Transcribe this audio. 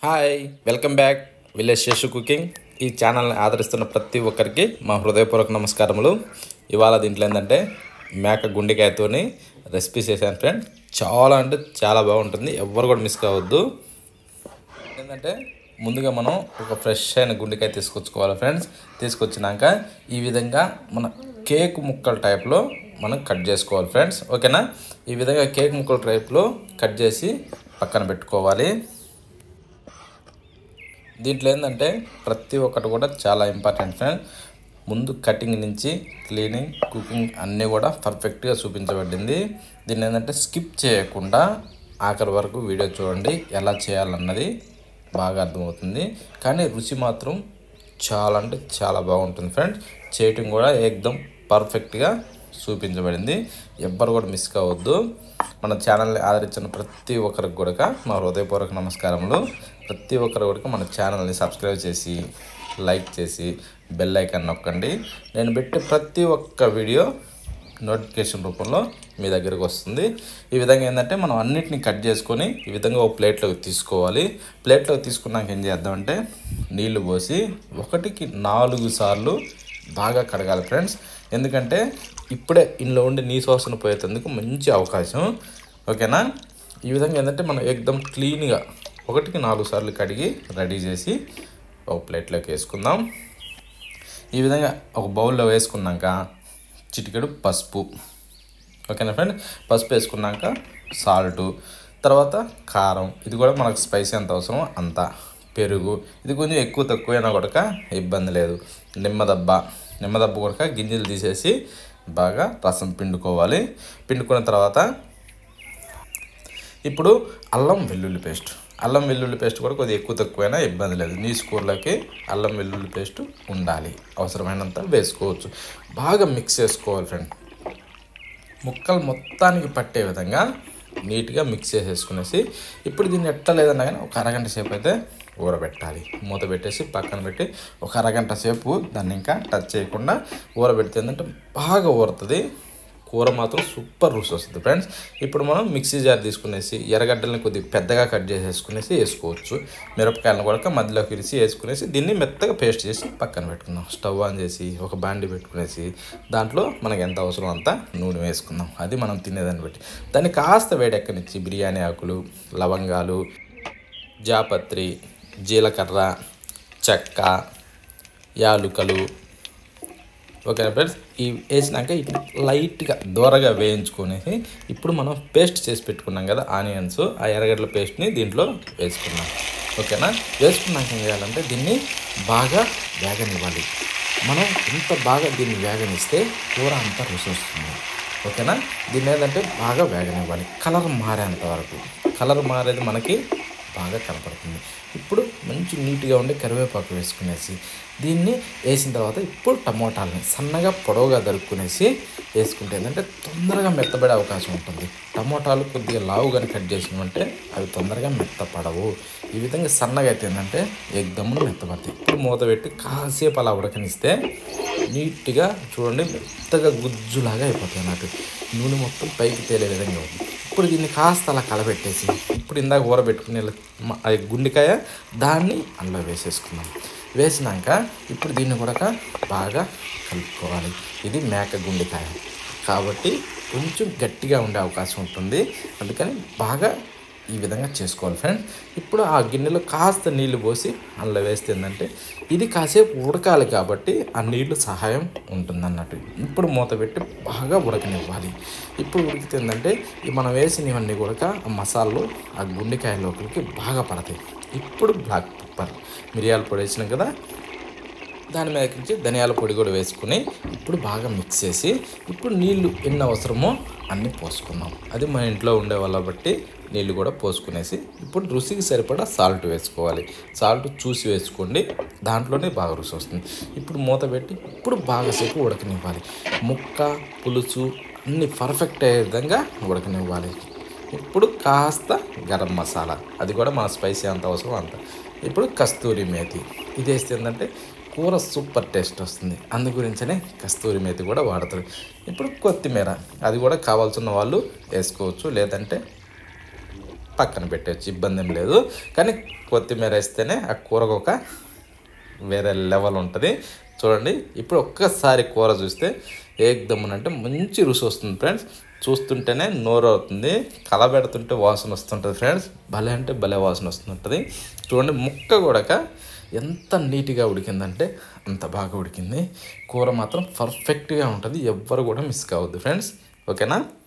hi welcome back village Seshu cooking ఈ ఛానల్ని ఆదరిస్తున్న ప్రతి ఒక్కరికి మా హృదయపూర్వక నమస్కారములు ఇవాళ దీంట్లో ఏంటంటే మేక గుండెకాయతోని రెసిపీ చేశాను ఫ్రెండ్ చాలా అంటే చాలా బాగుంటుంది ఎవ్వరు కూడా మిస్ కావద్దు ఏంటంటే ముందుగా మనం ఒక ఫ్రెష్ అయిన గుండెకాయ తీసుకొచ్చుకోవాలి ఫ్రెండ్స్ తీసుకొచ్చినాక ఈ విధంగా మన కేక్ ముక్కల టైప్లో మనం కట్ చేసుకోవాలి ఫ్రెండ్స్ ఓకేనా ఈ విధంగా కేక్ ముక్కల టైప్లో కట్ చేసి పక్కన పెట్టుకోవాలి దీంట్లో ఏంటంటే ప్రతి ఒక్కటి కూడా చాలా ఇంపార్టెంట్ ఫ్రెండ్ ముందు కటింగ్ నుంచి క్లీనింగ్ కుకింగ్ అన్నీ కూడా పర్ఫెక్ట్గా చూపించబడింది దీన్ని ఏంటంటే స్కిప్ చేయకుండా ఆఖరి వరకు వీడియో చూడండి ఎలా చేయాలన్నది బాగా అర్థమవుతుంది కానీ రుచి మాత్రం చాలా అంటే చాలా బాగుంటుంది ఫ్రెండ్స్ చేయటం కూడా ఏకదం పర్ఫెక్ట్గా చూపించబడింది ఎవ్వరు కూడా మిస్ కావద్దు మన ఛానల్ని ఆదరించిన ప్రతి ఒక్కరికి కూడా మా హృదయపూర్వక నమస్కారములు ప్రతి ఒక్కరు కూడా మన ఛానల్ని సబ్స్క్రైబ్ చేసి లైక్ చేసి బెల్ ఐకాన్ నొక్కండి నేను పెట్టే ప్రతి ఒక్క వీడియో నోటిఫికేషన్ రూపంలో మీ దగ్గరకు వస్తుంది ఈ విధంగా ఏంటంటే మనం అన్నిటిని కట్ చేసుకొని ఈ విధంగా ఒక ప్లేట్లోకి తీసుకోవాలి ప్లేట్లోకి తీసుకున్నాక ఏం చేద్దామంటే నీళ్లు పోసి ఒకటికి నాలుగు సార్లు బాగా కడగాలి ఫ్రెండ్స్ ఎందుకంటే ఇప్పుడే ఇంట్లో ఉండి నీ శ్వాసన పోయేందుకు మంచి అవకాశం ఓకేనా ఈ విధంగా ఏంటంటే మనం ఏకదం క్లీన్గా ఒకటికి నాలుగు సార్లు కడిగి రెడీ చేసి ఒక ప్లేట్లోకి వేసుకుందాం ఈ విధంగా ఒక బౌల్లో వేసుకున్నాక చిటికెడు పసుపు ఓకేనా ఫ్రెండ్ పసుపు వేసుకున్నాక సాల్టు తర్వాత కారం ఇది కూడా మనకు స్పైసీ ఎంత అవసరమో అంత పెరుగు ఇది కొంచెం ఎక్కువ తక్కువైనా కూడా ఇబ్బంది లేదు నిమ్మదబ్బ నిమ్మదబ్బ కూడా గింజలు తీసేసి బాగా రసం పిండుకోవాలి పిండుకున్న తర్వాత ఇప్పుడు అల్లం వెల్లుల్లి పేస్ట్ అల్లం వెల్లుల్లి పేస్ట్ కూడా కొద్దిగా ఎక్కువ తక్కువైనా ఇబ్బంది లేదు నీసు కూరలకి అల్లం వెల్లుల్లి పేస్ట్ ఉండాలి అవసరమైనంత వేసుకోవచ్చు బాగా మిక్స్ చేసుకోవాలి ఫ్రెండ్ ముక్కలు మొత్తానికి పట్టే విధంగా నీట్గా మిక్స్ చేసేసుకునేసి ఇప్పుడు దీన్ని ఎట్ట లేదన్నా కానీ ఒక అరగంట సేపు అయితే ఊరబెట్టాలి మూత పెట్టేసి పక్కన పెట్టి ఒక అరగంట సేపు దాన్ని ఇంకా టచ్ చేయకుండా ఊరబెడితే ఏంటంటే బాగా ఊరుతుంది కూర మాత్రం సూపర్ రుచి వస్తుంది ఫ్రెండ్స్ ఇప్పుడు మనం మిక్సీ జార్ తీసుకునేసి ఎర్రగడ్డల్ని కొద్దిగా పెద్దగా కట్ చేసేసుకునేసి వేసుకోవచ్చు మిరపకాయలను కూడా మధ్యలోకి విరిచి వేసుకునేసి దీన్ని మెత్తగా పేస్ట్ చేసి పక్కన పెట్టుకుందాం స్టవ్ ఆన్ చేసి ఒక బాండి పెట్టుకునేసి దాంట్లో మనకి ఎంత అవసరం అంత నూనె వేసుకుందాం అది మనం తినేదాన్ని బట్టి దాన్ని కాస్త వేడెక్కనిచ్చి బిర్యానీ ఆకులు లవంగాలు జాపత్రి జీలకర్ర చెక్క యాలుకలు ఓకేనా ఫ్రెండ్స్ ఈ వేసినాక ఇట్లా లైట్గా దూరగా వేయించుకునేసి ఇప్పుడు మనం పేస్ట్ చేసి పెట్టుకున్నాం కదా ఆనియన్స్ ఆ ఎర్రగడ్డల పేస్ట్ని దీంట్లో వేసుకున్నాం ఓకేనా వేసుకున్నాక ఏం చేయాలంటే దీన్ని బాగా వేగనివ్వాలి మనం ఎంత బాగా దీన్ని వేగనిస్తే కూర అంతా రుచి వస్తుంది ఓకేనా దీన్ని ఏంటంటే బాగా వేగనివ్వాలి కలర్ మారేంత వరకు కలర్ మారేది మనకి బాగా కనపడుతుంది ఇప్పుడు మంచి నీట్గా ఉండే కరివేపాకు వేసుకునేసి దీన్ని వేసిన తర్వాత ఇప్పుడు టమోటాలని సన్నగా పొడవుగా దరుక్కునేసి వేసుకుంటే ఏంటంటే తొందరగా మెత్తబడే అవకాశం ఉంటుంది టమోటాలు కొద్దిగా లావుగానే కట్ చేసినామంటే అవి తొందరగా మెత్తపడవు ఈ విధంగా సన్నగా అయితే ఏంటంటే ఎగ్దమ్మును మెత్తపడతాయి ఇప్పుడు మూత పెట్టి కాసేపు అలా ఉడకనిస్తే నీట్గా చూడండి మెత్తగా గుజ్జులాగా అయిపోతాయి అన్నట్టు నూనె మొత్తం పైకి తేలే విధంగా ఉంది ఇప్పుడు దీన్ని కాస్త అలా కలబెట్టేసి ఇప్పుడు ఇందాక ఊరబెట్టుకునే అది గుండెకాయ దాన్ని అందులో వేసేసుకున్నాం వేసినాక ఇప్పుడు దీన్ని కూడా బాగా కలుపుకోవాలి ఇది మేక గుండెకాయ కాబట్టి కొంచెం గట్టిగా ఉండే అవకాశం ఉంటుంది అందుకని బాగా ఈ విధంగా చేసుకోవాలి ఫ్రెండ్ ఇప్పుడు ఆ గిన్నెలో కాస్త నీళ్లు పోసి అందులో వేస్తే ఏంటంటే ఇది కాసేపు ఉడకాలి కాబట్టి ఆ నీళ్లు సహాయం ఉంటుంది అన్నట్టు ఇప్పుడు మూత పెట్టి బాగా ఉడకనివ్వాలి ఇప్పుడు ఉడికితే ఏంటంటే ఈ మనం వేసినవన్నీ కూడా ఆ మసాలాలు ఆ గుండెకాయ లోపలికి బాగా పడతాయి ఇప్పుడు బ్లాక్ పెప్పర్ మిరియాల పొడి వేసినాం కదా దాని మీదకి ధనియాల పొడి కూడా వేసుకుని ఇప్పుడు బాగా మిక్స్ చేసి ఇప్పుడు నీళ్లు ఎన్ని అవసరమో అన్నీ పోసుకున్నాం అది మన ఇంట్లో ఉండే వాళ్ళ బట్టి నీళ్ళు కూడా పోసుకునేసి ఇప్పుడు రుచికి సరిపడా సాల్ట్ వేసుకోవాలి సాల్ట్ చూసి వేసుకోండి దాంట్లోనే బాగా రుచి వస్తుంది ఇప్పుడు మూత పెట్టి ఇప్పుడు బాగాసేపు ఉడకనివ్వాలి ముక్క పులుసు అన్నీ పర్ఫెక్ట్ అయ్యే విధంగా ఉడకనివ్వాలి ఇప్పుడు కాస్త గరం మసాలా అది కూడా మన స్పైసీ అంత అవసరం అంత ఇప్పుడు కస్తూరి మేతి ఇది వేస్తే ఏంటంటే కూర సూపర్ టేస్ట్ వస్తుంది అందు గురించనే కస్తూరి మేతి కూడా వాడతారు ఇప్పుడు కొత్తిమీర అది కూడా కావాల్సిన వాళ్ళు వేసుకోవచ్చు లేదంటే పక్కన పెట్టచ్చు ఇబ్బంది ఏం లేదు కానీ కొత్తిమీర వేస్తేనే ఆ కూరకు ఒక వేరే లెవెల్ ఉంటుంది చూడండి ఇప్పుడు ఒక్కసారి కూర చూస్తే ఏకదమ్మున అంటే మంచి రుచి వస్తుంది ఫ్రెండ్స్ చూస్తుంటేనే నోరు అవుతుంది కలబెడుతుంటే వాసన వస్తుంటుంది ఫ్రెండ్స్ భలే అంటే భలే వాసన వస్తుంటుంది చూడండి ముక్క కూడా ఎంత నీట్గా ఉడికిందంటే అంత బాగా ఉడికింది కూర మాత్రం పర్ఫెక్ట్గా ఉంటుంది ఎవ్వరు కూడా మిస్ కావద్దు ఫ్రెండ్స్ ఓకేనా